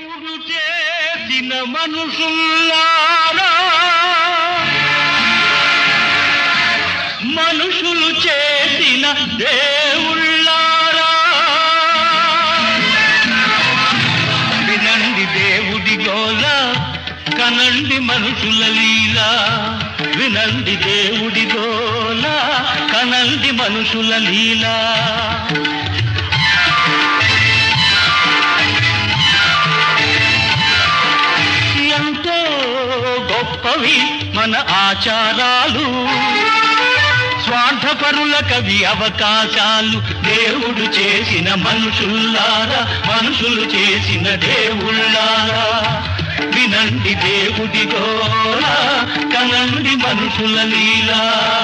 దేవుడు చేసిన మనుషుల్లారా మనుషులు చేసిన దేవుళ్ళారా వినండి దేవుడి గోల కనండి మనుషుల లీల వినండి దేవుడి గోల కనండి మనుషుల లీల ఎంతో గొప్పవి మన ఆచారాలు స్వార్థపరుల కవి అవకాశాలు దేవుడు చేసిన మనుషుల్లారా మనుషులు చేసిన దేవుళ్ళారా వినండి దేవుడి గోల కనండి మనుషుల లీలా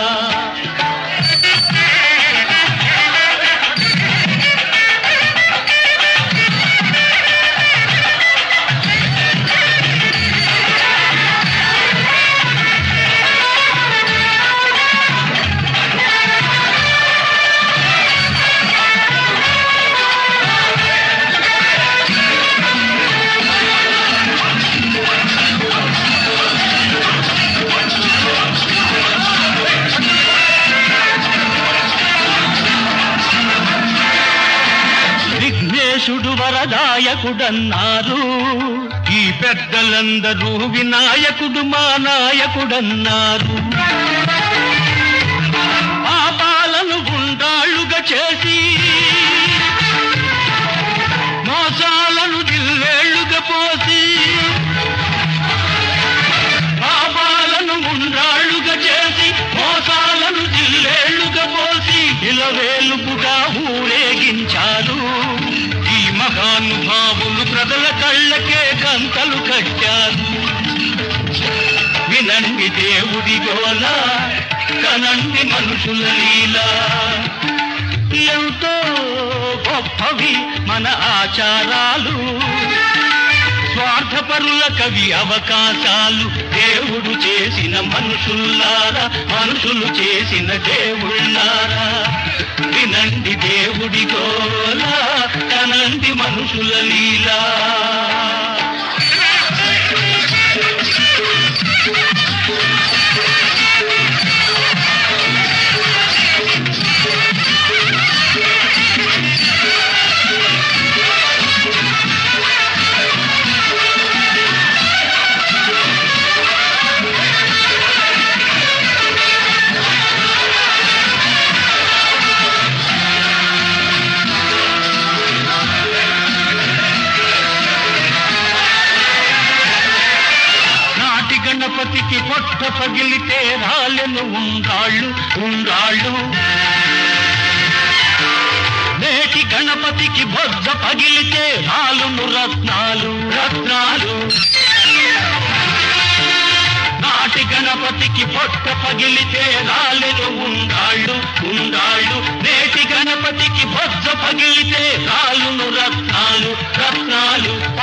విఘ్నేశుడు వరదాయకుడన్నారు ఈ పెద్దలందరూ వినాయకుడు మా నాయకుడన్నారు పాపాలను గుండాళ్ళుగా చేసి మోసాలను దిల్వేళ్లుగా పోసి పాపాలను గుండాళ్ళుగా చేసి మోసాలను దిల్లేళ్లుగా పోసి ఇలవేలుపుగా ఊరేగించారు ఈ మహానుభావులు ప్రజల కళ్ళకే కంతలు కట్టారు వినండి దేవుడి గోల కనండి మనుషుల లీలా ఎంతో గొప్పవి మన ఆచారాలు స్వార్థపరుల కవి అవకాశాలు దేవుడు చేసిన మనుషుల్లారా మనుషులు చేసిన దేవుళ్ళారా వినండి దేవుడి గోల కనండి మనుషుల లీలా నాటి గణపతికి పొట్ట పగిలితే రాలెను ఉండాళ్ళు ఉండాళ్ళు నేటి గణపతికి బొజ్జ పగిలితే రాలును రత్నాలు రత్నాలు నాటి గణపతికి పొట్ట పగిలితే రాలెను ఉండాళ్ళు ఉండాళ్ళు నేటి గణపతికి బొజ్జ పగిలితే రాలును రత్నాలు రత్నాలు